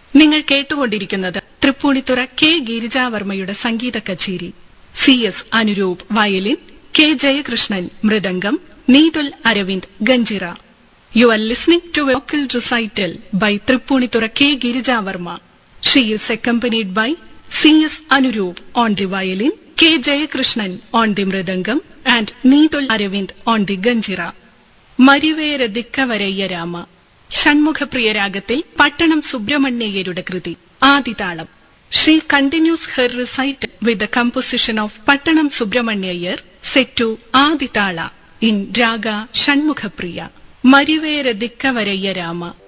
നിങ്ങൾ കേട്ടുകൊണ്ടിരിക്കുന്നത് തൃപ്പൂണിത്തുറ കെ ഗിരിജാവർമ്മയുടെ സംഗീത കച്ചേരി C S Anuroop violin K Jayakrishnan mridangam Nithul Aravind ganjira you are listening to vocal recital by Tripunithura K Girija Varma she is accompanied by C S Anuroop on the violin K Jayakrishnan on the mridangam and Nithul Aravind on the ganjira മരിവേര ദിക്കവരയ്യ രാമ ഷൺമുഖപ്രിയ രാഗത്തിൽ പട്ടണം സുബ്രഹ്മണ്യയ്യരുടെ കൃതി ആദിതാളം she continues her recital with the composition of Pattanam Subramania Iyer set to Adi Tala in raga Shanmukhapriya മരിവേര ദിക്കവരയ്യ രാമ